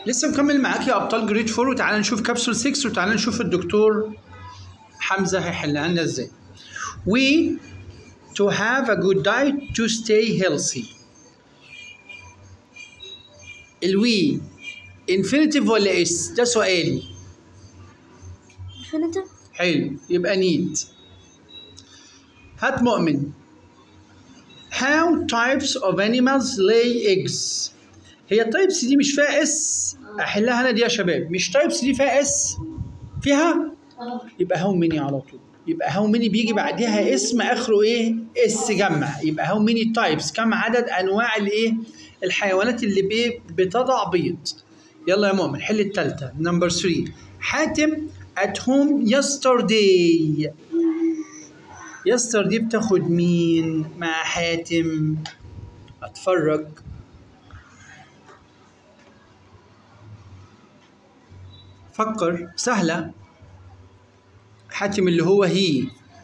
لسه مكمل معاك يا ابطال جريد 4 وتعالى نشوف كابسول 6 وتعالى نشوف الدكتور حمزه هيحلها لنا ازاي. We to have a good diet to stay healthy. الوي infinitive ولا اس؟ ده سؤالي. infinitive حلو يبقى نيد. هات مؤمن. How types of animals lay eggs؟ هي التايبس دي مش فيها اس احلها انا دي يا شباب مش تايبس دي فيها اس فيها يبقى هاو ميني على طول يبقى هاو ميني بيجي بعدها اسم اخره ايه اس جمع يبقى هاو ميني تايبس كم عدد انواع الايه الحيوانات اللي بي بتضع بيض يلا يا مؤمن حل التالتة نمبر 3 حاتم at home yesterday yesterday بتاخد مين مع حاتم اتفرج فكر سهلة حاتم اللي هو هي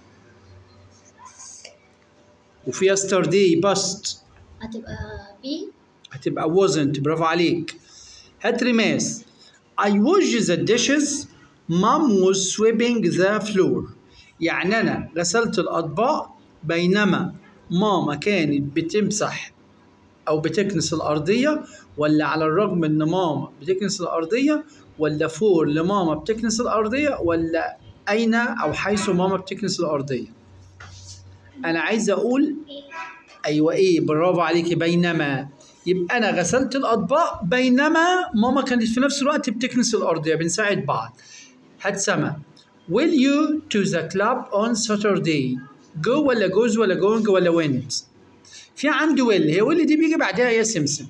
وفي yesterday past هتبقى بي هتبقى wasn't برافو عليك هات رماس I washed the dishes mom was sweeping the floor يعني أنا غسلت الأطباق بينما ماما كانت بتمسح أو بتكنس الأرضية ولا على الرغم إن ماما بتكنس الأرضية ولا فور لماما بتكنس الأرضية ولا أين أو حيث ماما بتكنس الأرضية أنا عايز أقول ايوه ايه برافو عليكي بينما يبقى انا غسلت الاطباق بينما ماما كانت في نفس الوقت بتكنس الارضيه بنساعد بعض هات سما will you to the club on Saturday go ولا goes ولا going ولا went في عندي will هي will دي بيجي بعدها يا سمسم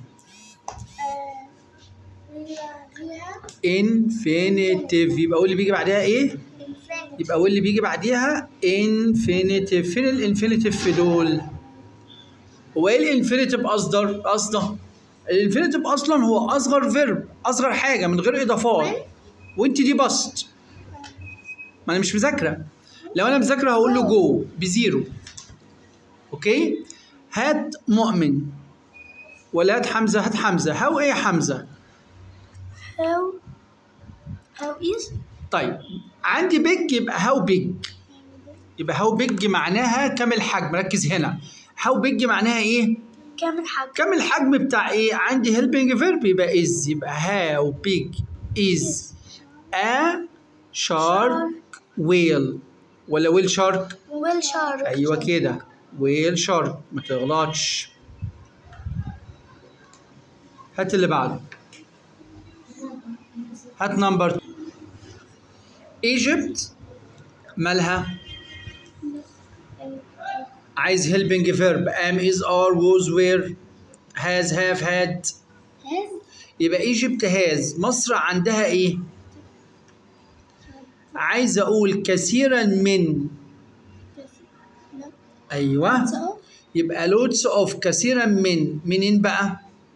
infinitive يبقى will بيجي بعدها ايه يبقى will بيجي بعديها infinitive فين الانفينيتيف في دول هو ايه الانفينيتيف اصدر قصده الانفينيتيف اصلا هو اصغر فيرب اصغر حاجه من غير اضافات وانت دي بسط ما انا مش مذاكره لو انا مذاكره هقول له جو بزيرو اوكي هات مؤمن ولا هات حمزه هات حمزه هاو ايه يا حمزه how how is طيب عندي بيج يبقى هاو بيج يبقى هاو بيج معناها كم الحجم ركز هنا هاو بيج معناها ايه كام الحجم كم الحجم بتاع ايه عندي helping verb يبقى is يبقى how big is a shark whale ولا whale shark ويل شارك ايوه كده whale shark ما تغلطش هات اللي بعده هات نمبر Egypt مالها عايز helping verb am is are was were has have had يبقى ايجيبت هاز مصر عندها ايه؟ عايز اقول كثيرا من ايوه يبقى لودز اوف كثيرا من منين بقى؟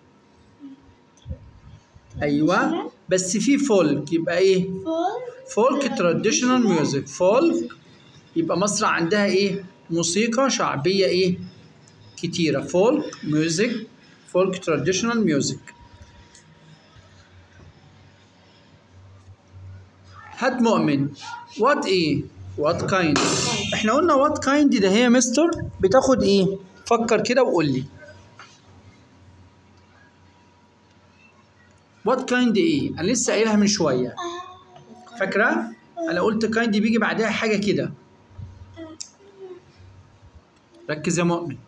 ايوه بس في فولك يبقى ايه؟ فولك تراديشنال ميوزك فولك يبقى مصر عندها ايه؟ موسيقى شعبية ايه؟ كتيرة فولك ميوزك فولك تراديشنال ميوزك هات مؤمن وات ايه؟ وات كايند احنا قلنا وات كايند ده هي مستر بتاخد ايه؟ فكر كده وقول لي وات كايند ايه؟ انا لسه قايلها من شويه فاكره؟ انا قلت كايند بيجي بعدها حاجه كده ركز يا مؤمن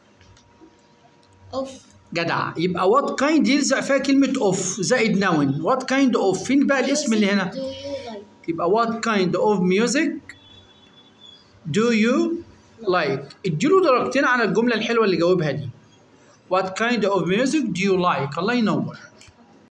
اوف جدع يبقى وات كايند يلزق فيها كلمه اوف زائد نون وات كايند اوف فين بقى الاسم اللي هنا؟ Do you like يبقى what kind of music do you like اديله درجتين على الجملة الحلوة اللي جاوبها دي what kind of music do you like الله ينور